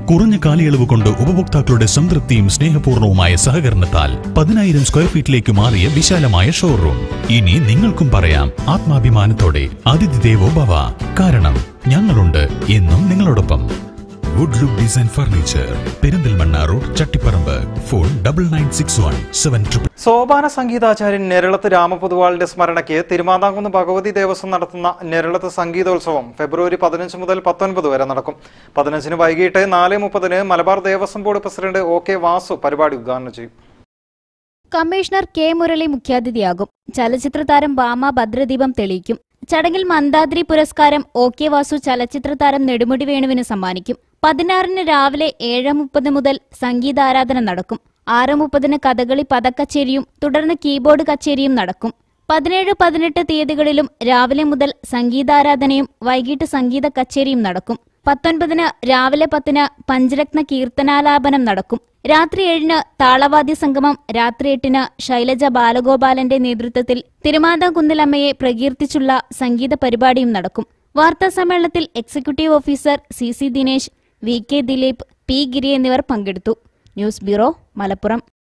കുറഞ്ഞ കാലയളവ് കൊണ്ട് ഉപഭോക്താക്കളുടെ സംതൃപ്തിയും സ്നേഹപൂർണവുമായ സഹകരണത്താൽ പതിനായിരം സ്ക്വയർ ഫീറ്റിലേക്ക് മാറിയ വിശാലമായ ഷോറൂം ഇനി നിങ്ങൾക്കും പറയാം ആത്മാഭിമാനത്തോടെ അതിഥി ദേവോ ഭവ കാരണം ഞങ്ങളുണ്ട് എന്നും നിങ്ങളോടൊപ്പം wood look design furniture Perinthalmanna road Chattiparamba phone double nine six one seven triple സോപാന സംഗീതാചാര്യൻ നെരളത്ത് രാമപൊതുവാളിന്റെ സ്മരണയ്ക്ക് തിരുമാന്താംകുന്ന് ഭഗവതി ദേവസ്വം നടത്തുന്ന നെരളത്ത് സംഗീതോത്സവം ഫെബ്രുവരി പതിനഞ്ച് മുതൽ പത്തൊൻപത് വരെ നടക്കും പതിനഞ്ചിന് വൈകിട്ട് നാല് മുപ്പതിന് Malabar Devaswom board president O K Vasu പരിപാടി ഉദ്ഘാടനം ചെയ്യും കമ്മീഷണർ കെ മുരളി മുഖ്യാതിഥിയാകും ചലച്ചിത്ര താരം ഭാമ ഭദ്രദീപം തെളിയിക്കും ചടങ്ങിൽ മന്ദാദ്രി പുരസ്കാരം ഒ കെ വാസു ചലച്ചിത്ര താരം നെടുമുടി വേണുവിന് സമ്മാനിക്കും പതിനാറിന് രാവിലെ ഏഴ് മുപ്പത് മുതൽ സംഗീതാരാധന നടക്കും ആറ് മുപ്പതിന് കഥകളി പദക്കച്ചേരിയും തുടർന്ന് കീബോർഡ് കച്ചേരിയും നടക്കും പതിനേഴ് പതിനെട്ട് തീയതികളിലും രാവിലെ മുതൽ സംഗീതാരാധനയും വൈകിട്ട് സംഗീത കച്ചേരിയും നടക്കും പത്തൊൻപതിന് രാവിലെ പത്തിന് പഞ്ചരത്ന കീർത്തനാലാപനം നടക്കും രാത്രി ഏഴിന് താളവാദ്യ സംഗമം രാത്രി എട്ടിന് ശൈലജ ബാലഗോപാലന്റെ നേതൃത്വത്തിൽ തിരുമാന്താംകുന്നിലമ്മയെ പ്രകീർത്തിച്ചുള്ള സംഗീത പരിപാടിയും നടക്കും വാർത്താ സമ്മേളനത്തിൽ executive officer C C Dinesh V K Dileep P Giri എന്നിവർ പങ്കെടുത്തു ന്യൂസ് ബ്യൂറോ മലപ്പുറം